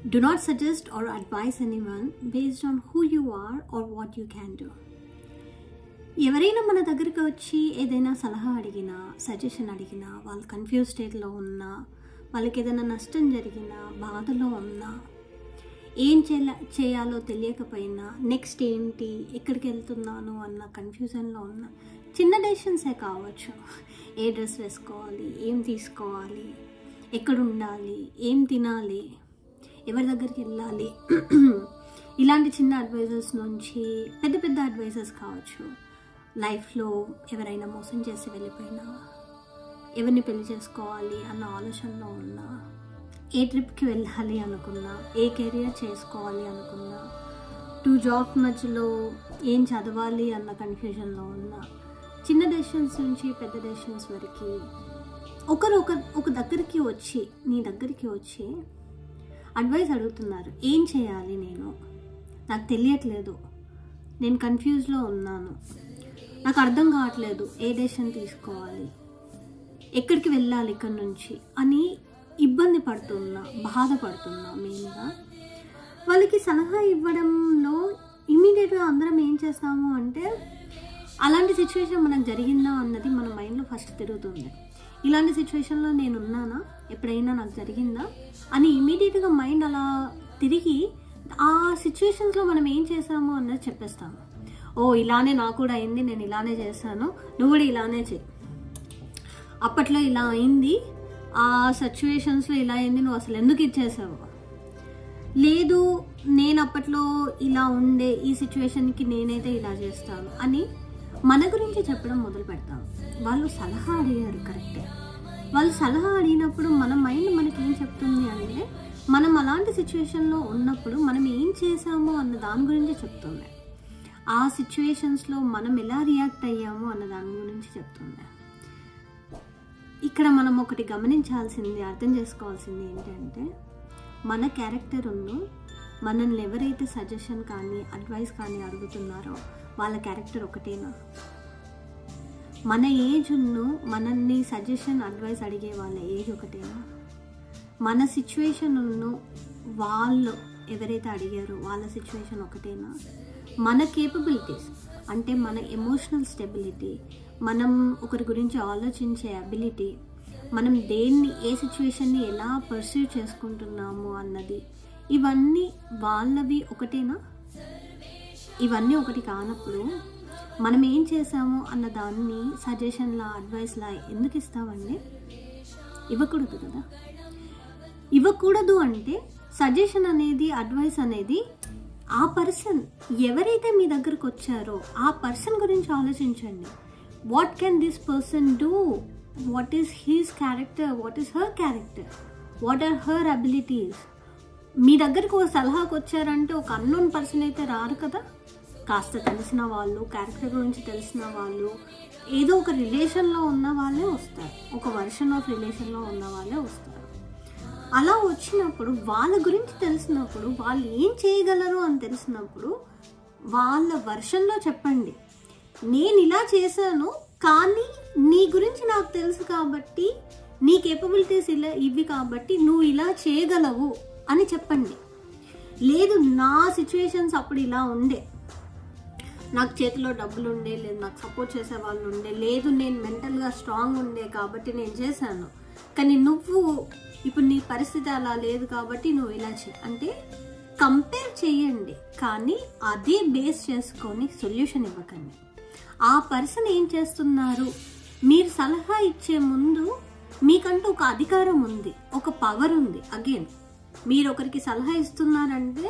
Do not suggest or advise anyone based on who you are or what you can do. ఎవరైనా మన దగ్గరికి వచ్చి ఏదైనా సలహా అడిగినా సజెషన్ అడిగినా వాళ్ళు కన్ఫ్యూజ్ స్టేట్లో ఉన్నా వాళ్ళకి ఏదైనా నష్టం జరిగినా బాధలో ఉన్నా ఏం చేయాల చేయాలో తెలియకపోయినా నెక్స్ట్ ఏంటి ఎక్కడికి వెళ్తున్నాను అన్న కన్ఫ్యూజన్లో ఉన్న చిన్న డెసిషన్సే కావచ్చు ఏ డ్రెస్ వేసుకోవాలి ఏం తీసుకోవాలి ఎక్కడ ఉండాలి ఏం తినాలి ఎవరి దగ్గరికి వెళ్ళాలి ఇలాంటి చిన్న అడ్వైజర్స్ నుంచి పెద్ద పెద్ద అడ్వైజర్స్ కావచ్చు లైఫ్లో ఎవరైనా మోసం చేసి వెళ్ళిపోయినా ఎవరిని పెళ్లి చేసుకోవాలి అన్న ఆలోచనలో ఉన్నా ఏ ట్రిప్కి వెళ్ళాలి అనుకున్నా ఏ కెరియర్ చేసుకోవాలి అనుకున్నా టూ జాబ్ మధ్యలో ఏం చదవాలి అన్న కన్ఫ్యూజన్లో ఉన్నా చిన్న డెసిషన్స్ నుంచి పెద్ద డెసిషన్స్ వరకు ఒకరు ఒక ఒక దగ్గరికి వచ్చి నీ దగ్గరికి వచ్చి అడ్వైస్ అడుగుతున్నారు ఏం చేయాలి నేను నాకు తెలియట్లేదు నేను కన్ఫ్యూజ్లో ఉన్నాను నాకు అర్థం కావట్లేదు ఏ డెసిషన్ తీసుకోవాలి ఎక్కడికి వెళ్ళాలి ఇక్కడ నుంచి అని ఇబ్బంది పడుతున్నా బాధపడుతున్నా మెయిన్గా వాళ్ళకి సలహా ఇవ్వడంలో ఇమీడియట్గా అందరం ఏం చేస్తాము అంటే అలాంటి సిచ్యువేషన్ మనకు జరిగిందా అన్నది మన మైండ్లో ఫస్ట్ తిరుగుతుంది ఇలాంటి సిచ్యువేషన్లో నేను ఉన్నానా ఎప్పుడైనా నాకు జరిగిందా అని ఇమీడియట్గా మైండ్ అలా తిరిగి ఆ సిచ్యువేషన్స్లో మనం ఏం చేసాము అన్నది చెప్పేస్తాము ఓ ఇలానే నాకు కూడా అయింది నేను ఇలానే చేశాను నువ్వు కూడా ఇలానే చెయ్యి అప్పట్లో ఇలా అయింది ఆ సిచ్యువేషన్స్లో ఇలా అయింది నువ్వు అసలు ఎందుకు ఇచ్చేసావు లేదు నేను అప్పట్లో ఇలా ఉండే ఈ సిచ్యువేషన్కి నేనైతే ఇలా చేస్తాను అని మన గురించి చెప్పడం మొదలు పెడతాం వాళ్ళు సలహా అడిగారు కరెక్టే వాళ్ళు సలహా అడిగినప్పుడు మన మైండ్ మనకి ఏం చెప్తుంది అంటే మనం అలాంటి సిచ్యువేషన్లో ఉన్నప్పుడు మనం ఏం చేసామో అన్న దాని గురించి చెప్తుంది ఆ సిచ్యువేషన్స్లో మనం ఎలా రియాక్ట్ అయ్యామో అన్న దాని గురించి చెప్తుంది ఇక్కడ మనం ఒకటి గమనించాల్సింది అర్థం చేసుకోవాల్సింది ఏంటంటే మన క్యారెక్టర్ ఉన్ను మనల్ని ఎవరైతే సజెషన్ కానీ అడ్వైస్ కానీ అడుగుతున్నారో వాళ్ళ క్యారెక్టర్ ఒకటేనా మన ఏజ్ ఉన్ను మనల్ని సజెషన్ అడ్వైస్ అడిగే వాళ్ళ ఏజ్ ఒకటేనా మన సిచ్యువేషన్ ఉన్ను వాళ్ళు ఎవరైతే అడిగారో వాళ్ళ సిచ్యువేషన్ ఒకటేనా మన కేపబిలిటీస్ అంటే మన ఎమోషనల్ స్టెబిలిటీ మనం ఒకరి గురించి ఆలోచించే అబిలిటీ మనం దేన్ని ఏ సిచ్యువేషన్ని ఎలా పర్సీవ్ చేసుకుంటున్నాము అన్నది ఇవన్నీ వాళ్ళవి ఒకటేనా ఇవన్నీ ఒకటి కానప్పుడు మనం ఏం చేసాము అన్న దాన్ని సజెషన్లా అడ్వైస్లా ఎందుకు ఇస్తామండి ఇవ్వకూడదు కదా ఇవ్వకూడదు అంటే సజెషన్ అనేది అడ్వైస్ అనేది ఆ పర్సన్ ఎవరైతే మీ దగ్గరకు వచ్చారో ఆ పర్సన్ గురించి ఆలోచించండి what can this person do what is his character what is her character what are her abilities మీ దగ్గరికి ఒక సలహాకి వచ్చారంటే ఒక అన్నోన్ పర్సన్ అయితే రారు కదా కాస్త తెలిసిన వాళ్ళు క్యారెక్టర్ గురించి తెలిసిన వాళ్ళు ఏదో ఒక రిలేషన్లో ఉన్న వాళ్ళే వస్తారు ఒక వర్షన్ ఆఫ్ రిలేషన్లో ఉన్న వాళ్ళే వస్తారు అలా వచ్చినప్పుడు వాళ్ళ గురించి తెలిసినప్పుడు వాళ్ళు ఏం చేయగలరు అని తెలిసినప్పుడు వాళ్ళ వర్షన్లో చెప్పండి నేను ఇలా చేశాను కానీ నీ గురించి నాకు తెలుసు కాబట్టి నీ కేపబిలిటీస్ ఇలా ఇవి కాబట్టి నువ్వు ఇలా చేయగలవు అని చెప్పండి లేదు నా సిచ్యువేషన్స్ అప్పుడు ఇలా ఉండే నాకు చేతిలో డబ్బులు ఉండే లేదు నాకు సపోర్ట్ చేసే వాళ్ళు ఉండే లేదు నేను మెంటల్గా స్ట్రాంగ్ ఉండే కాబట్టి నేను చేశాను కానీ నువ్వు ఇప్పుడు నీ పరిస్థితి అలా లేదు కాబట్టి నువ్వు ఇలా చే అంటే కంపేర్ చేయండి కానీ అదే బేస్ చేసుకొని సొల్యూషన్ ఇవ్వకండి ఆ పర్సన్ ఏం చేస్తున్నారు మీరు సలహా ఇచ్చే ముందు మీకంటూ ఒక అధికారం ఉంది ఒక పవర్ ఉంది అగైన్ మీరు ఒకరికి సలహా ఇస్తున్నారంటే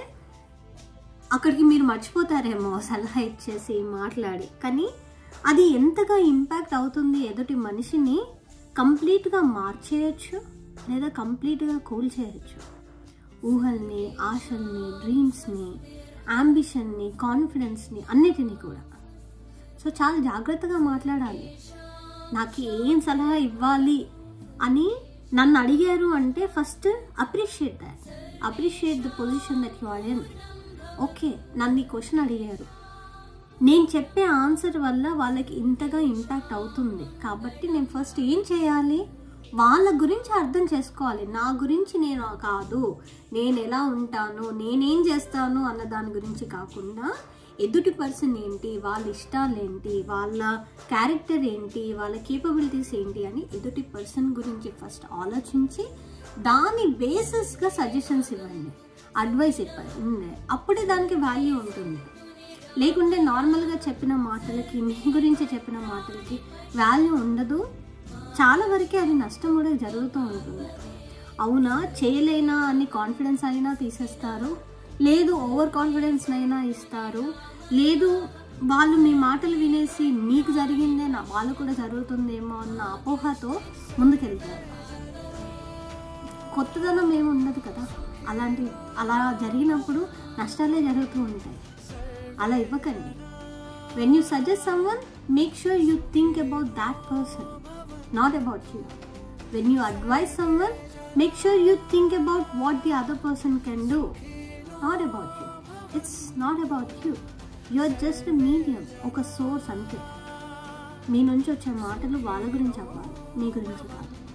అక్కడికి మీరు మర్చిపోతారేమో సలహా ఇచ్చేసి మాట్లాడి కానీ అది ఎంతగా ఇంపాక్ట్ అవుతుంది ఎదుటి మనిషిని కంప్లీట్గా మార్చేయచ్చు లేదా కంప్లీట్గా కూల్ చేయొచ్చు ఊహల్ని ఆశల్ని డ్రీమ్స్ని అంబిషన్ని కాన్ఫిడెన్స్ని అన్నిటినీ కూడా సో చాలా జాగ్రత్తగా మాట్లాడాలి నాకు ఏం సలహా ఇవ్వాలి అని నన్ను అడిగారు అంటే first appreciate that appreciate the position that you are in okay నన్ను ఈ క్వశ్చన్ అడిగారు నేను చెప్పే ఆన్సర్ వల్ల వాళ్ళకి ఇంతగా ఇంపాక్ట్ అవుతుంది కాబట్టి నేను ఫస్ట్ ఏం చేయాలి వాళ్ళ గురించి అర్థం చేసుకోవాలి నా గురించి నేను కాదు నేను ఎలా ఉంటాను నేనేం చేస్తాను అన్న దాని గురించి కాకుండా ఎదుటి పర్సన్ ఏంటి వాళ్ళ ఇష్టాలు ఏంటి వాళ్ళ క్యారెక్టర్ ఏంటి వాళ్ళ కేపబిలిటీస్ ఏంటి అని ఎదుటి పర్సన్ గురించి ఫస్ట్ ఆలోచించి దాని బేసిస్గా సజెషన్స్ ఇవ్వండి అడ్వైస్ ఇవ్వండి అప్పుడే దానికి వాల్యూ ఉంటుంది లేకుంటే నార్మల్గా చెప్పిన మాటలకి మీ గురించి చెప్పిన మాటలకి వాల్యూ ఉండదు చాలా వరకే అది నష్టం కూడా జరుగుతూ ఉంటుంది అవునా చేయలేనా అని కాన్ఫిడెన్స్ అయినా తీసేస్తారు లేదు ఓవర్ కాన్ఫిడెన్స్ అయినా ఇస్తారు లేదు వాళ్ళు మీ మాటలు వినేసి మీకు జరిగిందే నా వాళ్ళు కూడా జరుగుతుందేమో అన్న అపోహతో ముందుకెళ్తారు కొత్తదనం ఏమి ఉండదు కదా అలాంటి అలా జరిగినప్పుడు నష్టాలే జరుగుతూ ఉంటాయి అలా ఇవ్వకండి when you suggest someone make sure you think about that person not about you when you advise someone make sure you think about what the other person can do not about you it's not about you you are just medium ఒక source అంతే మీ నుంచి వచ్చే మాటలు వాళ్ళ గురించి అవ్వాలి మీ గురించి కాదు